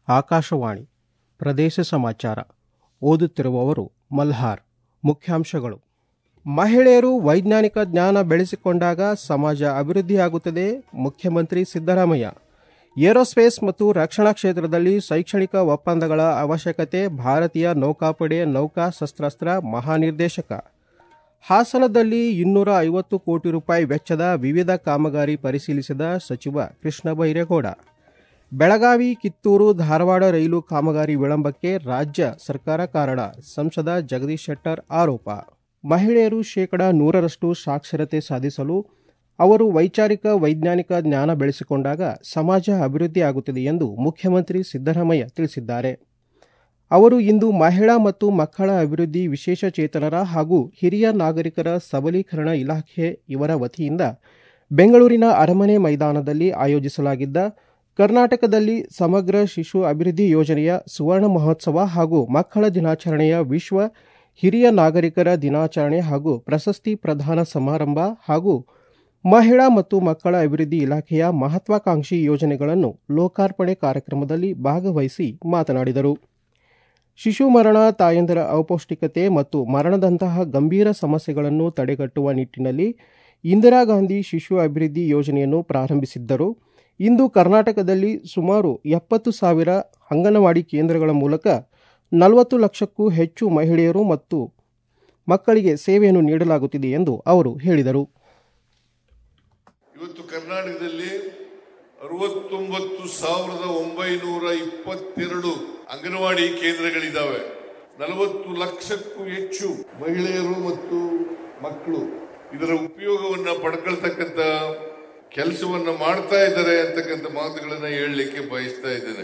ಆಕಾಶವಾಣಿ ಪ್ರದೇಶ ಸಮಾಚಾರ ಓದುತ್ತಿರುವವರು ಮಲ್ಹಾರ್ ಮುಖ್ಯಾಂಶಗಳು ಮಹಿಳೆಯರು ವೈಜ್ಞಾನಿಕ ಜ್ಞಾನ ಬೆಳೆಸಿಕೊಂಡಾಗ ಸಮಾಜ ಅಭಿವೃದ್ಧಿಯಾಗುತ್ತದೆ ಮುಖ್ಯಮಂತ್ರಿ ಸಿದ್ದರಾಮಯ್ಯ ಏರೋಸ್ಪೇಸ್ ಮತ್ತು ರಕ್ಷಣಾ ಕ್ಷೇತ್ರದಲ್ಲಿ ಶೈಕ್ಷಣಿಕ ಒಪ್ಪಂದಗಳ ಅವಶ್ಯಕತೆ ಭಾರತೀಯ ನೌಕಾಪಡೆ ನೌಕಾ ಶಸ್ತ್ರಾಸ್ತ್ರ ಮಹಾನಿರ್ದೇಶಕ ಹಾಸನದಲ್ಲಿ ಇನ್ನೂರ ಐವತ್ತು ಕೋಟಿ ರೂಪಾಯಿ ವೆಚ್ಚದ ವಿವಿಧ ಕಾಮಗಾರಿ ಪರಿಶೀಲಿಸಿದ ಸಚಿವ ಕೃಷ್ಣ ಬೈರೇಗೌಡ ಬೆಳಗಾವಿ ಕಿತ್ತೂರು ಧಾರವಾಡ ರೈಲು ಕಾಮಗಾರಿ ವಿಳಂಬಕ್ಕೆ ರಾಜ್ಯ ಸರ್ಕಾರ ಕಾರಣ ಸಂಸದ ಜಗದೀಶ್ ಶೆಟ್ಟರ್ ಆರೋಪ ಮಹಿಳೆಯರು ಶೇಕಡ ನೂರರಷ್ಟು ಸಾಕ್ಷರತೆ ಸಾಧಿಸಲು ಅವರು ವೈಚಾರಿಕ ವೈಜ್ಞಾನಿಕ ಜ್ಞಾನ ಬೆಳೆಸಿಕೊಂಡಾಗ ಸಮಾಜ ಅಭಿವೃದ್ಧಿಯಾಗುತ್ತದೆ ಎಂದು ಮುಖ್ಯಮಂತ್ರಿ ಸಿದ್ದರಾಮಯ್ಯ ತಿಳಿಸಿದ್ದಾರೆ ಅವರು ಇಂದು ಮಹಿಳಾ ಮತ್ತು ಮಕ್ಕಳ ಅಭಿವೃದ್ಧಿ ವಿಶೇಷ ಚೇತನರ ಹಾಗೂ ಹಿರಿಯ ನಾಗರಿಕರ ಸಬಲೀಕರಣ ಇಲಾಖೆ ಇವರ ವತಿಯಿಂದ ಬೆಂಗಳೂರಿನ ಅರಮನೆ ಮೈದಾನದಲ್ಲಿ ಆಯೋಜಿಸಲಾಗಿದ್ದ ಕರ್ನಾಟಕದಲ್ಲಿ ಸಮಗ್ರ ಶಿಶು ಅಭಿವೃದ್ಧಿ ಯೋಜನೆಯ ಸುವರ್ಣ ಮಹೋತ್ಸವ ಹಾಗೂ ಮಕ್ಕಳ ದಿನಾಚರಣೆಯ ವಿಶ್ವ ಹಿರಿಯ ನಾಗರಿಕರ ದಿನಾಚರಣೆ ಹಾಗೂ ಪ್ರಶಸ್ತಿ ಪ್ರದಾನ ಸಮಾರಂಭ ಹಾಗೂ ಮಹಿಳಾ ಮತ್ತು ಮಕ್ಕಳ ಅಭಿವೃದ್ಧಿ ಇಲಾಖೆಯ ಮಹತ್ವಾಕಾಂಕ್ಷಿ ಯೋಜನೆಗಳನ್ನು ಲೋಕಾರ್ಪಣೆ ಕಾರ್ಯಕ್ರಮದಲ್ಲಿ ಭಾಗವಹಿಸಿ ಮಾತನಾಡಿದರು ಶಿಶು ಮರಣ ತಾಯಂದಿರ ಅಪೌಷ್ಟಿಕತೆ ಮತ್ತು ಮರಣದಂತಹ ಗಂಭೀರ ಸಮಸ್ಯೆಗಳನ್ನು ತಡೆಗಟ್ಟುವ ನಿಟ್ಟಿನಲ್ಲಿ ಇಂದಿರಾ ಗಾಂಧಿ ಶಿಶು ಅಭಿವೃದ್ಧಿ ಯೋಜನೆಯನ್ನು ಪ್ರಾರಂಭಿಸಿದ್ದರು ಇಂದು ಕರ್ನಾಟಕದಲ್ಲಿ ಸುಮಾರು ಎಪ್ಪತ್ತು ಸಾವಿರ ಅಂಗನವಾಡಿ ಕೇಂದ್ರಗಳ ಮೂಲಕ ನಲವತ್ತು ಲಕ್ಷಕ್ಕೂ ಹೆಚ್ಚು ಮಹಿಳೆಯರು ಮತ್ತು ಮಕ್ಕಳಿಗೆ ಸೇವೆಯನ್ನು ನೀಡಲಾಗುತ್ತಿದೆ ಎಂದು ಅವರು ಹೇಳಿದರು ಇವತ್ತು ಕರ್ನಾಟಕದಲ್ಲಿ ಅರವತ್ತೊಂಬತ್ತು ಸಾವಿರದ ಒಂಬೈನೂರ ಇಪ್ಪತ್ತೆರಡು ಅಂಗನವಾಡಿ ಕೇಂದ್ರಗಳಿದ್ದಾವೆ ನಲವತ್ತು ಲಕ್ಷಕ್ಕೂ ಹೆಚ್ಚು ಮಹಿಳೆಯರು ಮತ್ತು ಮಕ್ಕಳು ಇದರ ಉಪಯೋಗವನ್ನ ಪಡ್ಕೊಳ್ತಕ್ಕಂಥ ಕೆಲಸವನ್ನ ಮಾಡ್ತಾ ಇದ್ದಾರೆ ಅಂತಕ್ಕಂಥ ಮಾತುಗಳನ್ನ ಹೇಳಲಿಕ್ಕೆ ಬಯಸ್ತಾ ಇದ್ದೇನೆ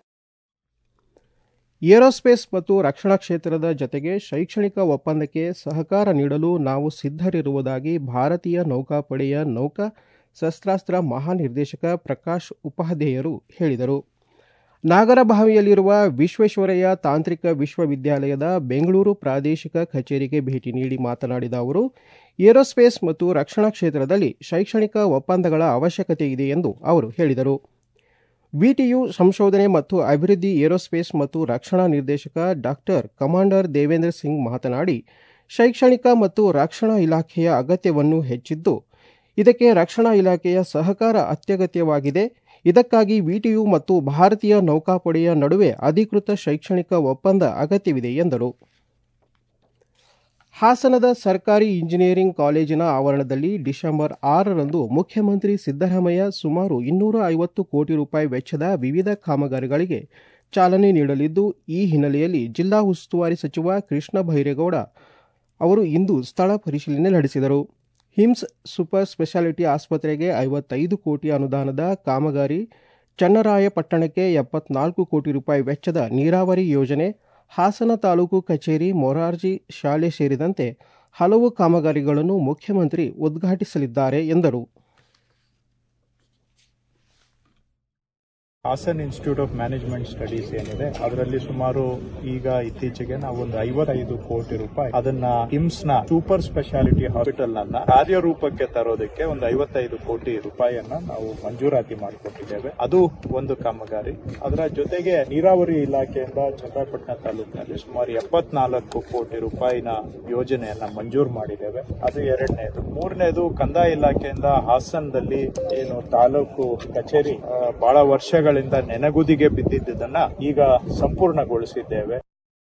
ಏರೋಸ್ಪೇಸ್ ಮತ್ತು ರಕ್ಷಣಾ ಕ್ಷೇತ್ರದ ಜತೆಗೆ ಶೈಕ್ಷಣಿಕ ಒಪ್ಪಂದಕ್ಕೆ ಸಹಕಾರ ನೀಡಲು ನಾವು ಸಿದ್ಧರಿರುವುದಾಗಿ ಭಾರತೀಯ ನೌಕಾಪಡೆಯ ನೌಕಾ ಶಸ್ತ್ರಾಸ್ತ್ರ ಮಹಾನಿರ್ದೇಶಕ ಪ್ರಕಾಶ್ ಉಪಾಧ್ಯಾಯರು ಹೇಳಿದರು ನಾಗರಭಾವಿಯಲ್ಲಿರುವ ವಿಶ್ವೇಶ್ವರಯ್ಯ ತಾಂತ್ರಿಕ ವಿಶ್ವವಿದ್ಯಾಲಯದ ಬೆಂಗಳೂರು ಪ್ರಾದೇಶಿಕ ಕಚೇರಿಗೆ ಭೇಟಿ ನೀಡಿ ಮಾತನಾಡಿದ ಅವರು ಏರೋಸ್ಪೇಸ್ ಮತ್ತು ರಕ್ಷಣಾ ಕ್ಷೇತ್ರದಲ್ಲಿ ಶೈಕ್ಷಣಿಕ ಒಪ್ಪಂದಗಳ ಅವಶ್ಯಕತೆ ಇದೆ ಎಂದು ಅವರು ಹೇಳಿದರು ವಿಟಿಯು ಸಂಶೋಧನೆ ಮತ್ತು ಅಭಿವೃದ್ಧಿ ಏರೋಸ್ಪೇಸ್ ಮತ್ತು ರಕ್ಷಣಾ ನಿರ್ದೇಶಕ ಡಾಕ್ಟರ್ ಕಮಾಂಡರ್ ದೇವೇಂದ್ರ ಸಿಂಗ್ ಮಾತನಾಡಿ ಶೈಕ್ಷಣಿಕ ಮತ್ತು ರಕ್ಷಣಾ ಇಲಾಖೆಯ ಅಗತ್ಯವನ್ನು ಹೆಚ್ಚಿದ್ದು ಇದಕ್ಕೆ ರಕ್ಷಣಾ ಇಲಾಖೆಯ ಸಹಕಾರ ಅತ್ಯಗತ್ಯವಾಗಿದೆ ಇದಕ್ಕಾಗಿ ವಿಟಿಯು ಮತ್ತು ಭಾರತೀಯ ನೌಕಾಪಡೆಯ ನಡುವೆ ಅಧಿಕೃತ ಶೈಕ್ಷಣಿಕ ಒಪ್ಪಂದ ಅಗತ್ಯವಿದೆ ಎಂದರು ಹಾಸನದ ಸರ್ಕಾರಿ ಇಂಜಿನಿಯರಿಂಗ್ ಕಾಲೇಜಿನ ಆವರಣದಲ್ಲಿ ಡಿಸೆಂಬರ್ ಆರರಂದು ಮುಖ್ಯಮಂತ್ರಿ ಸಿದ್ದರಾಮಯ್ಯ ಸುಮಾರು ಇನ್ನೂರ ಐವತ್ತು ಕೋಟಿ ರೂಪಾಯಿ ವೆಚ್ಚದ ವಿವಿಧ ಕಾಮಗಾರಿಗಳಿಗೆ ಚಾಲನೆ ನೀಡಲಿದ್ದು ಈ ಹಿನ್ನೆಲೆಯಲ್ಲಿ ಜಿಲ್ಲಾ ಉಸ್ತುವಾರಿ ಸಚಿವ ಕೃಷ್ಣ ಬೈರೇಗೌಡ ಅವರು ಇಂದು ಸ್ಥಳ ಪರಿಶೀಲನೆ ನಡೆಸಿದರು ಹಿಮ್ಸ್ ಸೂಪರ್ ಸ್ಪೆಷಾಲಿಟಿ ಆಸ್ಪತ್ರೆಗೆ ಐವತ್ತೈದು ಕೋಟಿ ಅನುದಾನದ ಕಾಮಗಾರಿ ಚನ್ನರಾಯಪಟ್ಟಣಕ್ಕೆ ಎಪ್ಪತ್ನಾಲ್ಕು ಕೋಟಿ ರೂಪಾಯಿ ವೆಚ್ಚದ ನೀರಾವರಿ ಯೋಜನೆ ಹಾಸನ ತಾಲೂಕು ಕಚೇರಿ ಮೊರಾರ್ಜಿ ಶಾಲೆ ಸೇರಿದಂತೆ ಹಲವು ಕಾಮಗಾರಿಗಳನ್ನು ಮುಖ್ಯಮಂತ್ರಿ ಉದ್ಘಾಟಿಸಲಿದ್ದಾರೆ ಎಂದರು Hassan institute of management studies ಏನಿದೆ ಅದರಲ್ಲಿ ಸುಮಾರು ಈಗ ಇತ್ತೀಚೆಗೆ ನಾವು ಒಂದು ಐವತ್ತೈದು ಕೋಟಿ ರೂಪಾಯಿ ಅದನ್ನ ಹಿಮ್ಸ್ ನ ಸೂಪರ್ ಸ್ಪೆಷಾಲಿಟಿ ಹಾಸ್ಪಿಟಲ್ ಅನ್ನ ಕಾರ್ಯರೂಪಕ್ಕೆ ತರೋದಕ್ಕೆ ಒಂದು ಐವತ್ತೈದು ಕೋಟಿ ರೂಪಾಯಿಯನ್ನ ನಾವು ಮಂಜೂರಾತಿ ಮಾಡಿಕೊಟ್ಟಿದ್ದೇವೆ ಅದು ಒಂದು ಕಾಮಗಾರಿ ಅದರ ಜೊತೆಗೆ ನೀರಾವರಿ ಇಲಾಖೆಯಿಂದ ಚನ್ನರಾಯಪಟ್ಟಣ ತಾಲೂಕಿನಲ್ಲಿ ಸುಮಾರು ಎಪ್ಪತ್ನಾಲ್ಕು ಕೋಟಿ ರೂಪಾಯಿನ ಯೋಜನೆಯನ್ನ ಮಂಜೂರು ಮಾಡಿದ್ದೇವೆ ಅದು ಎರಡನೇದು ಮೂರನೇದು ಕಂದಾಯ ಇಲಾಖೆಯಿಂದ ಹಾಸನದಲ್ಲಿ ಏನು ತಾಲೂಕು ಕಚೇರಿ ಆ, ಬಹಳ ವರ್ಷಗಳಿಂದ ನೆನಗುದಿಗೆ ಬಿದ್ದಿದ್ದನ್ನ ಈಗ ಸಂಪೂರ್ಣಗೊಳಿಸಿದ್ದೇವೆ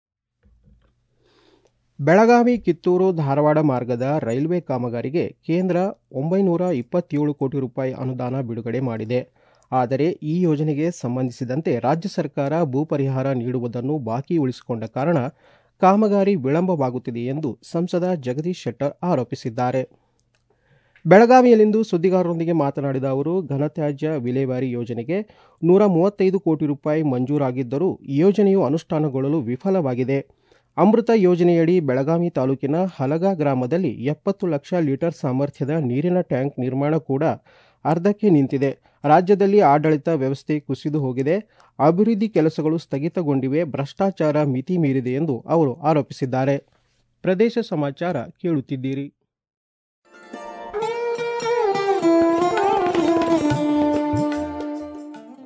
ಬೆಳಗಾವಿ ಕಿತ್ತೂರು ಧಾರವಾಡ ಮಾರ್ಗದ ರೈಲ್ವೆ ಕಾಮಗಾರಿಗೆ ಕೇಂದ್ರ ಒಂಬೈನೂರ ಇಪ್ಪತ್ತೇಳು ಕೋಟಿ ರೂಪಾಯಿ ಅನುದಾನ ಬಿಡುಗಡೆ ಮಾಡಿದೆ ಆದರೆ ಈ ಯೋಜನೆಗೆ ಸಂಬಂಧಿಸಿದಂತೆ ರಾಜ್ಯ ಸರ್ಕಾರ ಭೂ ಪರಿಹಾರ ನೀಡುವುದನ್ನು ಬಾಕಿ ಉಳಿಸಿಕೊಂಡ ಕಾರಣ ಕಾಮಗಾರಿ ವಿಳಂಬವಾಗುತ್ತಿದೆ ಎಂದು ಸಂಸದ ಜಗದೀಶ್ ಶೆಟ್ಟರ್ ಆರೋಪಿಸಿದ್ದಾರೆ ಬೆಳಗಾವಿಯಲ್ಲಿಂದು ಸುದ್ದಿಗಾರರೊಂದಿಗೆ ಮಾತನಾಡಿದ ಅವರು ಘನತ್ಯಾಜ್ಯ ವಿಲೇವಾರಿ ಯೋಜನೆಗೆ ನೂರ ಮೂವತ್ತೈದು ಕೋಟಿ ರೂಪಾಯಿ ಮಂಜೂರಾಗಿದ್ದರೂ ಯೋಜನೆಯು ಅನುಷ್ಠಾನಗೊಳ್ಳಲು ವಿಫಲವಾಗಿದೆ ಅಮೃತ ಯೋಜನೆಯಡಿ ಬೆಳಗಾವಿ ತಾಲೂಕಿನ ಹಲಗಾ ಗ್ರಾಮದಲ್ಲಿ ಎಪ್ಪತ್ತು ಲಕ್ಷ ಲೀಟರ್ ಸಾಮರ್ಥ್ಯದ ನೀರಿನ ಟ್ಯಾಂಕ್ ನಿರ್ಮಾಣ ಕೂಡ ಅರ್ಧಕ್ಕೆ ನಿಂತಿದೆ ರಾಜ್ಯದಲ್ಲಿ ಆಡಳಿತ ವ್ಯವಸ್ಥೆ ಕುಸಿದು ಹೋಗಿದೆ ಅಭಿವೃದ್ಧಿ ಕೆಲಸಗಳು ಸ್ಥಗಿತಗೊಂಡಿವೆ ಭ್ರಷ್ಟಾಚಾರ ಮಿತಿ ಮೀರಿದೆ ಎಂದು ಅವರು ಆರೋಪಿಸಿದ್ದಾರೆ ಪ್ರದೇಶ ಸಮಾಚಾರ ಕೇಳುತ್ತಿದ್ದೀರಿ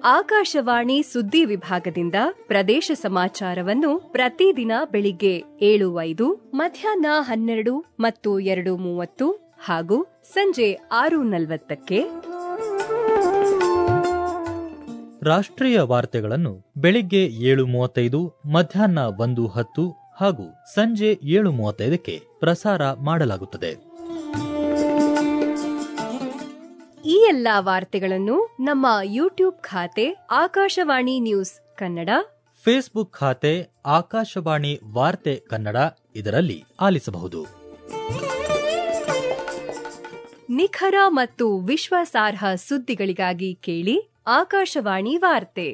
ಆಕಾಶವಾಣಿ ಸುದ್ದಿ ವಿಭಾಗದಿಂದ ಪ್ರದೇಶ ಸಮಾಚಾರವನ್ನು ಪ್ರತಿದಿನ ಬೆಳಿಗ್ಗೆ ಏಳು ಐದು ಮಧ್ಯಾಹ್ನ ಹನ್ನೆರಡು ಮತ್ತು ಎರಡು ಮೂವತ್ತು ಹಾಗೂ ಸಂಜೆ ಆರು ನಲವತ್ತಕ್ಕೆ ರಾಷ್ಟ್ರೀಯ ವಾರ್ತೆಗಳನ್ನು ಬೆಳಿಗ್ಗೆ ಏಳು ಮೂವತ್ತೈದು ಮಧ್ಯಾಹ್ನ ಒಂದು ಹತ್ತು ಹಾಗೂ ಸಂಜೆ ಏಳು ಮೂವತ್ತೈದಕ್ಕೆ ಪ್ರಸಾರ ಮಾಡಲಾಗುತ್ತದೆ ಈ ಎಲ್ಲಾ ವಾರ್ತೆಗಳನ್ನು ನಮ್ಮ ಯೂಟ್ಯೂಬ್ ಖಾತೆ ಆಕಾಶವಾಣಿ ನ್ಯೂಸ್ ಕನ್ನಡ ಫೇಸ್ಬುಕ್ ಖಾತೆ ಆಕಾಶವಾಣಿ ವಾರ್ತೆ ಕನ್ನಡ ಇದರಲ್ಲಿ ಆಲಿಸಬಹುದು ನಿಖರ ಮತ್ತು ವಿಶ್ವಾಸಾರ್ಹ ಸುದ್ದಿಗಳಿಗಾಗಿ ಕೇಳಿ ಆಕಾಶವಾಣಿ ವಾರ್ತೆ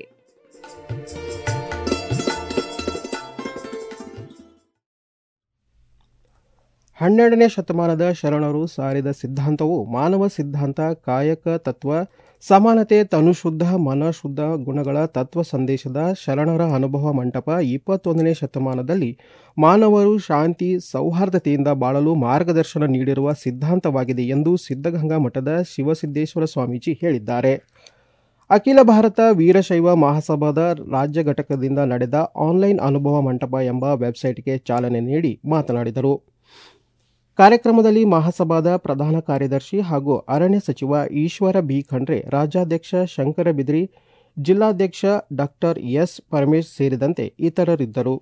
ಹನ್ನೆರಡನೇ ಶತಮಾನದ ಶರಣರು ಸಾರಿದ ಸಿದ್ಧಾಂತವು ಮಾನವ ಸಿದ್ಧಾಂತ ಕಾಯಕ ತತ್ವ ಸಮಾನತೆ ತನುಶುದ್ಧ ಮನಶುದ್ಧ ಗುಣಗಳ ತತ್ವ ಸಂದೇಶದ ಶರಣರ ಅನುಭವ ಮಂಟಪ ಇಪ್ಪತ್ತೊಂದನೇ ಶತಮಾನದಲ್ಲಿ ಮಾನವರು ಶಾಂತಿ ಸೌಹಾರ್ದತೆಯಿಂದ ಬಾಳಲು ಮಾರ್ಗದರ್ಶನ ನೀಡಿರುವ ಸಿದ್ಧಾಂತವಾಗಿದೆ ಎಂದು ಸಿದ್ಧಗಂಗಾ ಮಠದ ಶಿವಸಿದ್ದೇಶ್ವರ ಸ್ವಾಮೀಜಿ ಹೇಳಿದ್ದಾರೆ ಅಖಿಲ ಭಾರತ ವೀರಶೈವ ಮಹಾಸಭಾದ ರಾಜ್ಯ ಘಟಕದಿಂದ ನಡೆದ ಆನ್ಲೈನ್ ಅನುಭವ ಮಂಟಪ ಎಂಬ ವೆಬ್ಸೈಟ್ಗೆ ಚಾಲನೆ ನೀಡಿ ಮಾತನಾಡಿದರು ಕಾರ್ಯಕ್ರಮದಲ್ಲಿ ಮಹಾಸಭಾದ ಪ್ರಧಾನ ಕಾರ್ಯದರ್ಶಿ ಹಾಗೂ ಅರಣ್ಯ ಸಚಿವ ಈಶ್ವರ ಬಿ ಖಂಡ್ರೆ ರಾಜ್ಯಾಧ್ಯಕ್ಷ ಶಂಕರ ಬಿದ್ರಿ ಜಿಲ್ಲಾಧ್ಯಕ್ಷ ಡಾಕ್ಟರ್ ಎಸ್ ಪರಮೇಶ್ ಸೇರಿದಂತೆ ಇತರರಿದ್ದರು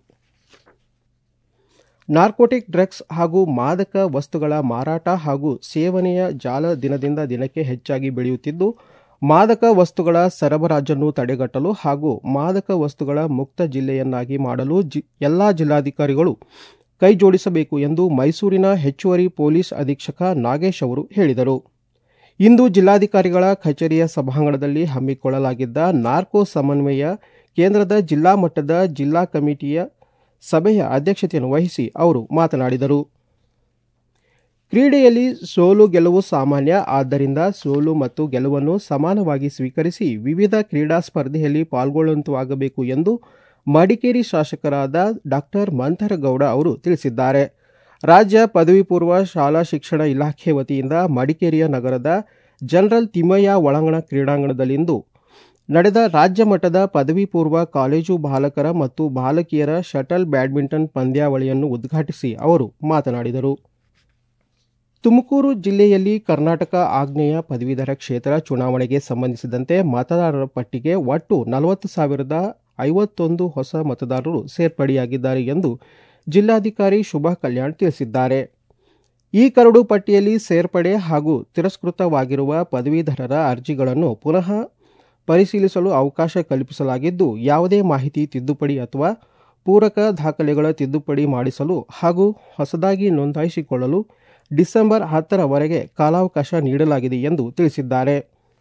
ನಾರ್ಕೋಟಿಕ್ ಡ್ರಗ್ಸ್ ಹಾಗೂ ಮಾದಕ ವಸ್ತುಗಳ ಮಾರಾಟ ಹಾಗೂ ಸೇವನೆಯ ಜಾಲ ದಿನದಿಂದ ದಿನಕ್ಕೆ ಹೆಚ್ಚಾಗಿ ಬೆಳೆಯುತ್ತಿದ್ದು ಮಾದಕ ವಸ್ತುಗಳ ಸರಬರಾಜನ್ನು ತಡೆಗಟ್ಟಲು ಹಾಗೂ ಮಾದಕ ವಸ್ತುಗಳ ಮುಕ್ತ ಜಿಲ್ಲೆಯನ್ನಾಗಿ ಮಾಡಲು ಜಿ ಎಲ್ಲಾ ಜಿಲ್ಲಾಧಿಕಾರಿಗಳು ಕೈ ಜೋಡಿಸಬೇಕು ಎಂದು ಮೈಸೂರಿನ ಹೆಚ್ಚುವರಿ ಪೊಲೀಸ್ ಅಧೀಕ್ಷಕ ನಾಗೇಶ್ ಅವರು ಹೇಳಿದರು ಇಂದು ಜಿಲ್ಲಾಧಿಕಾರಿಗಳ ಕಚೇರಿಯ ಸಭಾಂಗಣದಲ್ಲಿ ಹಮ್ಮಿಕೊಳ್ಳಲಾಗಿದ್ದ ನಾರ್ಕೋ ಸಮನ್ವಯ ಕೇಂದ್ರದ ಜಿಲ್ಲಾ ಮಟ್ಟದ ಜಿಲ್ಲಾ ಕಮಿಟಿಯ ಸಭೆಯ ಅಧ್ಯಕ್ಷತೆಯನ್ನು ವಹಿಸಿ ಅವರು ಮಾತನಾಡಿದರು ಕ್ರೀಡೆಯಲ್ಲಿ ಸೋಲು ಗೆಲುವು ಸಾಮಾನ್ಯ ಆದ್ದರಿಂದ ಸೋಲು ಮತ್ತು ಗೆಲುವನ್ನು ಸಮಾನವಾಗಿ ಸ್ವೀಕರಿಸಿ ವಿವಿಧ ಕ್ರೀಡಾ ಸ್ಪರ್ಧೆಯಲ್ಲಿ ಪಾಲ್ಗೊಳ್ಳುವಂತಾಗಬೇಕು ಎಂದು ಮಡಿಕೇರಿ ಶಾಸಕರಾದ ಡಾಕ್ಟರ್ ಮಂಥರಗೌಡ ಅವರು ತಿಳಿಸಿದ್ದಾರೆ ರಾಜ್ಯ ಪದವಿ ಪೂರ್ವ ಶಾಲಾ ಶಿಕ್ಷಣ ಇಲಾಖೆ ವತಿಯಿಂದ ಮಡಿಕೇರಿಯ ನಗರದ ಜನರಲ್ ತಿಮ್ಮಯ್ಯ ಒಳಾಂಗಣ ಕ್ರೀಡಾಂಗಣದಲ್ಲಿಂದು ನಡೆದ ರಾಜ್ಯ ಮಟ್ಟದ ಪದವಿ ಪೂರ್ವ ಕಾಲೇಜು ಬಾಲಕರ ಮತ್ತು ಬಾಲಕಿಯರ ಶಟಲ್ ಬ್ಯಾಡ್ಮಿಂಟನ್ ಪಂದ್ಯಾವಳಿಯನ್ನು ಉದ್ಘಾಟಿಸಿ ಅವರು ಮಾತನಾಡಿದರು ತುಮಕೂರು ಜಿಲ್ಲೆಯಲ್ಲಿ ಕರ್ನಾಟಕ ಆಗ್ನೇಯ ಪದವೀಧರ ಕ್ಷೇತ್ರ ಚುನಾವಣೆಗೆ ಸಂಬಂಧಿಸಿದಂತೆ ಮತದಾರರ ಪಟ್ಟಿಗೆ ಒಟ್ಟು ನಲವತ್ತು ಸಾವಿರದ ಐವತ್ತೊಂದು ಹೊಸ ಮತದಾರರು ಸೇರ್ಪಡೆಯಾಗಿದ್ದಾರೆ ಎಂದು ಜಿಲ್ಲಾಧಿಕಾರಿ ಶುಭಾ ಕಲ್ಯಾಣ್ ತಿಳಿಸಿದ್ದಾರೆ ಈ ಕರಡು ಪಟ್ಟಿಯಲ್ಲಿ ಸೇರ್ಪಡೆ ಹಾಗೂ ತಿರಸ್ಕೃತವಾಗಿರುವ ಪದವೀಧರರ ಅರ್ಜಿಗಳನ್ನು ಪುನಃ ಪರಿಶೀಲಿಸಲು ಅವಕಾಶ ಕಲ್ಪಿಸಲಾಗಿದ್ದು ಯಾವುದೇ ಮಾಹಿತಿ ತಿದ್ದುಪಡಿ ಅಥವಾ ಪೂರಕ ದಾಖಲೆಗಳ ತಿದ್ದುಪಡಿ ಮಾಡಿಸಲು ಹಾಗೂ ಹೊಸದಾಗಿ ನೋಂದಾಯಿಸಿಕೊಳ್ಳಲು ಡಿಸೆಂಬರ್ ಹತ್ತರವರೆಗೆ ಕಾಲಾವಕಾಶ ನೀಡಲಾಗಿದೆ ಎಂದು ತಿಳಿಸಿದ್ದಾರೆ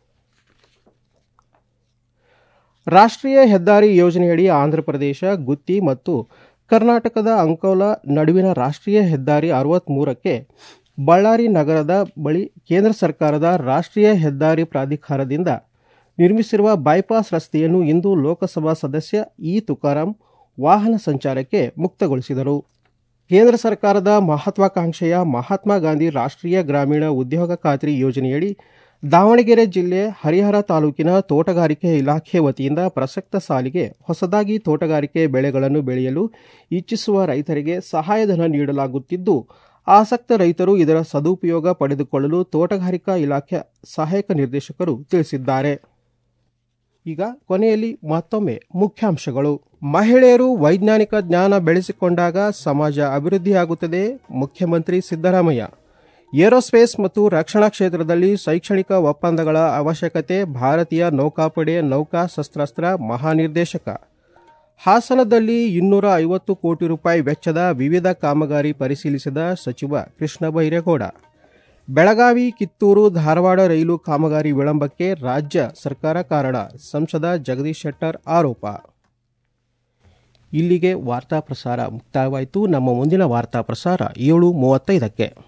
ರಾಷ್ಟ್ರೀಯ ಹೆದ್ದಾರಿ ಯೋಜನೆಯಡಿ ಆಂಧ್ರಪ್ರದೇಶ ಗುತ್ತಿ ಮತ್ತು ಕರ್ನಾಟಕದ ಅಂಕೋಲಾ ನಡುವಿನ ರಾಷ್ಟ್ರೀಯ ಹೆದ್ದಾರಿ ಅರವತ್ಮೂರಕ್ಕೆ ಬಳ್ಳಾರಿ ನಗರದ ಬಳಿ ಕೇಂದ್ರ ಸರ್ಕಾರದ ರಾಷ್ಟ್ರೀಯ ಹೆದ್ದಾರಿ ಪ್ರಾಧಿಕಾರದಿಂದ ನಿರ್ಮಿಸಿರುವ ಬೈಪಾಸ್ ರಸ್ತೆಯನ್ನು ಇಂದು ಲೋಕಸಭಾ ಸದಸ್ಯ ಇ ತುಕಾರಾಂ ವಾಹನ ಸಂಚಾರಕ್ಕೆ ಮುಕ್ತಗೊಳಿಸಿದರು ಕೇಂದ್ರ ಸರ್ಕಾರದ ಮಹತ್ವಾಕಾಂಕ್ಷೆಯ ಮಹಾತ್ಮ ಗಾಂಧಿ ರಾಷ್ಟ್ರೀಯ ಗ್ರಾಮೀಣ ಉದ್ಯೋಗ ಖಾತ್ರಿ ಯೋಜನೆಯಡಿ ದಾವಣಗೆರೆ ಜಿಲ್ಲೆ ಹರಿಹರ ತಾಲೂಕಿನ ತೋಟಗಾರಿಕೆ ಇಲಾಖೆ ವತಿಯಿಂದ ಪ್ರಸಕ್ತ ಸಾಲಿಗೆ ಹೊಸದಾಗಿ ತೋಟಗಾರಿಕೆ ಬೆಳೆಗಳನ್ನು ಬೆಳೆಯಲು ಇಚ್ಛಿಸುವ ರೈತರಿಗೆ ಸಹಾಯಧನ ನೀಡಲಾಗುತ್ತಿದ್ದು ಆಸಕ್ತ ರೈತರು ಇದರ ಸದುಪಯೋಗ ಪಡೆದುಕೊಳ್ಳಲು ತೋಟಗಾರಿಕಾ ಇಲಾಖೆ ಸಹಾಯಕ ನಿರ್ದೇಶಕರು ತಿಳಿಸಿದ್ದಾರೆ ಈಗ ಕೊನೆಯಲ್ಲಿ ಮತ್ತೊಮ್ಮೆ ಮುಖ್ಯಾಂಶಗಳು ಮಹಿಳೆಯರು ವೈಜ್ಞಾನಿಕ ಜ್ಞಾನ ಬೆಳೆಸಿಕೊಂಡಾಗ ಸಮಾಜ ಅಭಿವೃದ್ಧಿಯಾಗುತ್ತದೆ ಮುಖ್ಯಮಂತ್ರಿ ಸಿದ್ದರಾಮಯ್ಯ ಏರೋಸ್ಪೇಸ್ ಮತ್ತು ರಕ್ಷಣಾ ಕ್ಷೇತ್ರದಲ್ಲಿ ಶೈಕ್ಷಣಿಕ ಒಪ್ಪಂದಗಳ ಅವಶ್ಯಕತೆ ಭಾರತೀಯ ನೌಕಾಪಡೆ ನೌಕಾ ಶಸ್ತ್ರಾಸ್ತ್ರ ಮಹಾನಿರ್ದೇಶಕ ಹಾಸನದಲ್ಲಿ ಇನ್ನೂರ ಐವತ್ತು ಕೋಟಿ ರೂಪಾಯಿ ವೆಚ್ಚದ ವಿವಿಧ ಕಾಮಗಾರಿ ಪರಿಶೀಲಿಸಿದ ಸಚಿವ ಕೃಷ್ಣ ಬೈರೇಗೌಡ ಬೆಳಗಾವಿ ಕಿತ್ತೂರು ಧಾರವಾಡ ರೈಲು ಕಾಮಗಾರಿ ವಿಳಂಬಕ್ಕೆ ರಾಜ್ಯ ಸರ್ಕಾರ ಕಾರಣ ಸಂಸದ ಜಗದೀಶ್ ಶೆಟ್ಟರ್ ಆರೋಪ ಇಲ್ಲಿಗೆ ವಾರ್ತಾ ಪ್ರಸಾರ ಮುಕ್ತಾಯವಾಯಿತು ನಮ್ಮ ಮುಂದಿನ ವಾರ್ತಾ ಪ್ರಸಾರ ಏಳು ಮೂವತ್ತೈದಕ್ಕೆ